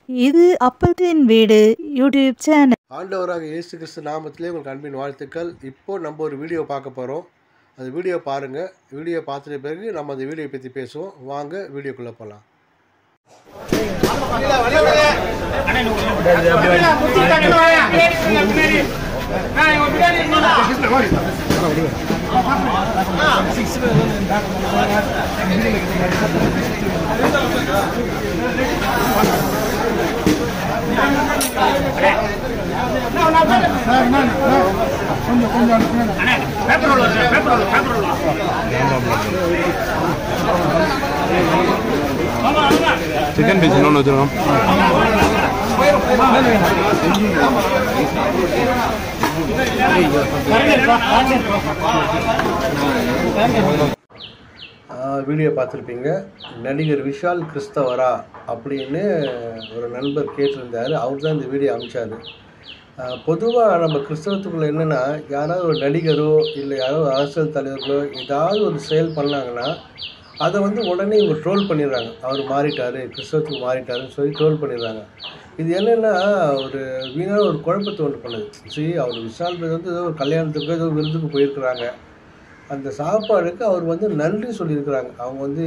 இது அப்பத்தின் வீடு YouTube channel ஆண்டவராக இயேசு கிறிஸ்து நாமத்திலே உங்களுக்கு அன்பின் வாழ்த்துக்கள் இப்போ நம்ம ஒரு வீடியோ பார்க்க போகிறோம் அந்த வீடியோ பாருங்கள் வீடியோ பார்த்துட்ட பிறகு நம்ம அந்த வீடியோ பற்றி பேசுவோம் வாங்க வீடியோக்குள்ளே போகலாம் சிக்கன் பீஸ் இன்னொன்று வச்சுருக்கோம் வீடியோ பார்த்துருப்பீங்க நடிகர் விஷால் கிறிஸ்தவரா அப்படின்னு ஒரு நண்பர் கேட்டிருந்தார் அவர் தான் இந்த வீடியோ அனுப்பிச்சார் பொதுவாக நம்ம கிறிஸ்தவத்துக்குள்ள என்னென்னா யாராவது ஒரு நடிகரோ இல்லை யாரோ ஒரு அரசியல் தலைவர்களோ ஏதாவது ஒரு செயல் பண்ணாங்கன்னா அதை வந்து உடனே இவங்க ட்ரோல் பண்ணிடுறாங்க அவர் மாறிட்டாரு கிறிஸ்தவத்துக்கு மாறிட்டாருன்னு சொல்லி ட்ரோல் பண்ணிடுறாங்க இது என்னென்னா ஒரு வீணான ஒரு குழப்பத்தை ஒன்று பண்ணுது சரி அவர் விஷால் பேர் வந்து ஏதோ ஒரு கல்யாணத்துக்கு ஏதோ விருதுக்கு போயிருக்கிறாங்க அந்த சாப்பாடுக்கு அவர் வந்து நன்றி சொல்லியிருக்கிறாங்க அவங்க வந்து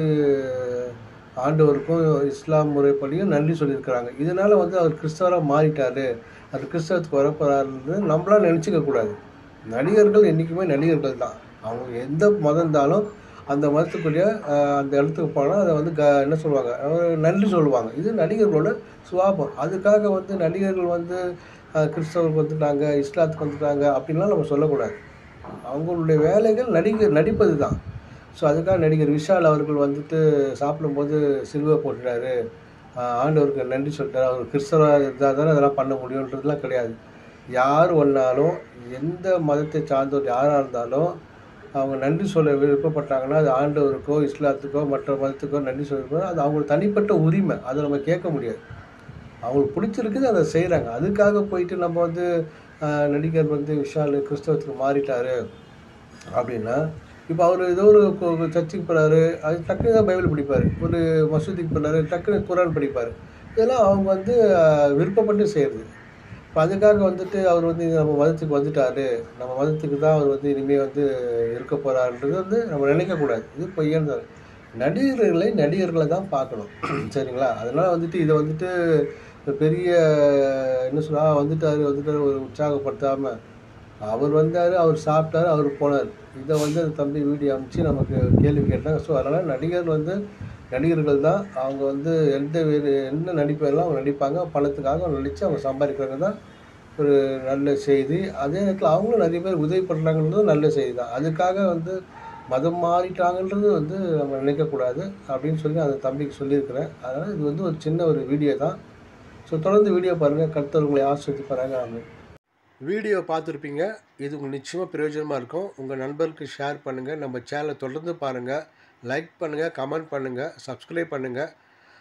ஆண்டவருக்கும் இஸ்லாம் முறைப்படியும் நன்றி சொல்லியிருக்கிறாங்க இதனால் வந்து அவர் கிறிஸ்தவராக மாறிட்டாரு அது கிறிஸ்தவத்துக்கு வரப்போறாருன்றது நம்மளாம் நினச்சிக்க கூடாது நடிகர்கள் என்றைக்குமே நடிகர்கள் தான் அவங்க எந்த மதம் இருந்தாலும் அந்த மதத்துக்குரிய அஹ், அந்த இடத்துக்கு போனால் அதை வந்து க என்ன சொல்லுவாங்க அஹ், நன்றி சொல்லுவாங்க இது நடிகர்களோட சுவாபம் அதுக்காக வந்து நடிகர்கள் வந்து அஹ், கிறிஸ்தவருக்கு வந்துட்டாங்க இஸ்லாத்துக்கு வந்துட்டாங்க அப்படின்லாம் நம்ம சொல்லக்கூடாது அவங்களுடைய வேலைகள் நடிகர் நடிப்பது தான் ஸோ அதுக்காக நடிகர் விஷால் அவர்கள் வந்துட்டு சாப்பிடும்போது சிலுவை போட்டுட்டாரு ஆஹ் ஆண்டவருக்கு நன்றி சொல்லிட்டாரு அவர் கிறிஸ்தவராக இருந்தால் தானே அதெல்லாம் பண்ண முடியுன்றதுலாம் கிடையாது யார் ஒன்றாலும் எந்த மதத்தை சார்ந்தவர் யாராக இருந்தாலும் அவங்க நன்றி சொல்ல விருப்பப்பட்டாங்கன்னா அது ஆண்டவருக்கோ இஸ்லாத்துக்கோ மற்ற மதத்துக்கோ நன்றி சொல்லிருக்கோ அது அவங்களுக்கு தனிப்பட்ட உரிமை அதை நம்ம கேட்க முடியாது அவங்களுக்கு பிடிச்சிருக்குது அதை செய்கிறாங்க அதுக்காக போயிட்டு நம்ம வந்து ஆஹ், நடிகர் வந்து விஷால் கிறிஸ்தவத்துக்கு மாறிட்டாரு அப்படின்னா இப்போ அவர் ஏதோ ஒரு கு- கு- சர்ச்சுக்கு போகிறாரு அது டக்குனு தான் பைபிள் படிப்பார் ஒரு மசூதிக்கு போகிறாரு டக்குனு குரான் படிப்பார் இதெல்லாம் அவங்க வந்து ஆஹ், விருப்பப்பட்டு செய்கிறது இப்போ அதுக்காக வந்துட்டு அவர் வந்து நம்ம மதத்துக்கு வந்துட்டாரு நம்ம மதத்துக்கு தான் அவர் வந்து இனிமேல் வந்து இருக்க போகிறாருன்றது வந்து நம்ம நினைக்கக்கூடாது இது பொய்யானது நடிகர்களை நடிகர்களை தான் பார்க்கணும் சரிங்களா அதனால் வந்துட்டு இதை வந்துட்டு ஒரு பெரிய என்ன சொல்ல வந்துட்டாரு வந்துட்டாரு ஒரு உற்சாகப்படுத்தாமல் அவர் வந்தார் அவர் சாப்பிட்டாரு அவர் போனார் இதை வந்து அந்த தம்பி வீடியோ அனுப்பிச்சு நமக்கு கேள்வி கேட்டாங்க ஸோ அதனால் நடிகர் வந்து நடிகர்கள் தான் அவங்க வந்து எந்த வேறு என்ன நடிப்பெல்லாம் அவங்க நடிப்பாங்க பணத்துக்காக அவங்க நடித்து அவங்க சம்பாதிக்கிறாங்க தான் ஒரு நல்ல செய்தி அதே நேரத்தில் அவங்களும் நிறைய பேர் உதவி பண்ணுறாங்கன்றதும் நல்ல செய்தி தான் அதுக்காக வந்து மதம் மாறிட்டாங்கன்றது வந்து நம்ம நினைக்கக்கூடாது அப்படின்னு சொல்லி அந்த தம்பிக்கு சொல்லியிருக்கிறேன் அதனால் இது வந்து ஒரு சின்ன ஒரு வீடியோ தான் ஸோ தொடர்ந்து வீடியோ பாருங்கள் கருத்தர் உங்களை ஆசிரியப்பாங்க ஆமாம் வீடியோ பார்த்துருப்பீங்க இது உங்களுக்கு நிச்சயமாக பிரயோஜனமாக இருக்கும் உங்கள் நண்பருக்கு ஷேர் பண்ணுங்கள் நம்ம சேனலை தொடர்ந்து பாருங்கள் லைக் பண்ணுங்கள் கமெண்ட் பண்ணுங்கள் சப்ஸ்கிரைப் பண்ணுங்கள்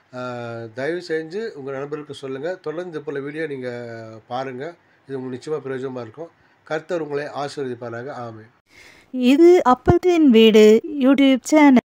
தயவு செஞ்சு உங்கள் நண்பருக்கு சொல்லுங்கள் தொடர்ந்து இது போல் வீடியோ நீங்கள் பாருங்கள் இது உங்களுக்கு நிச்சயமாக பிரயோஜனமாக இருக்கும் கர்த்தர் உங்களை ஆசீர்வதிப்பாராங்க ஆமென் இது அப்பத்தின் வீடு யூடியூப் சேனல்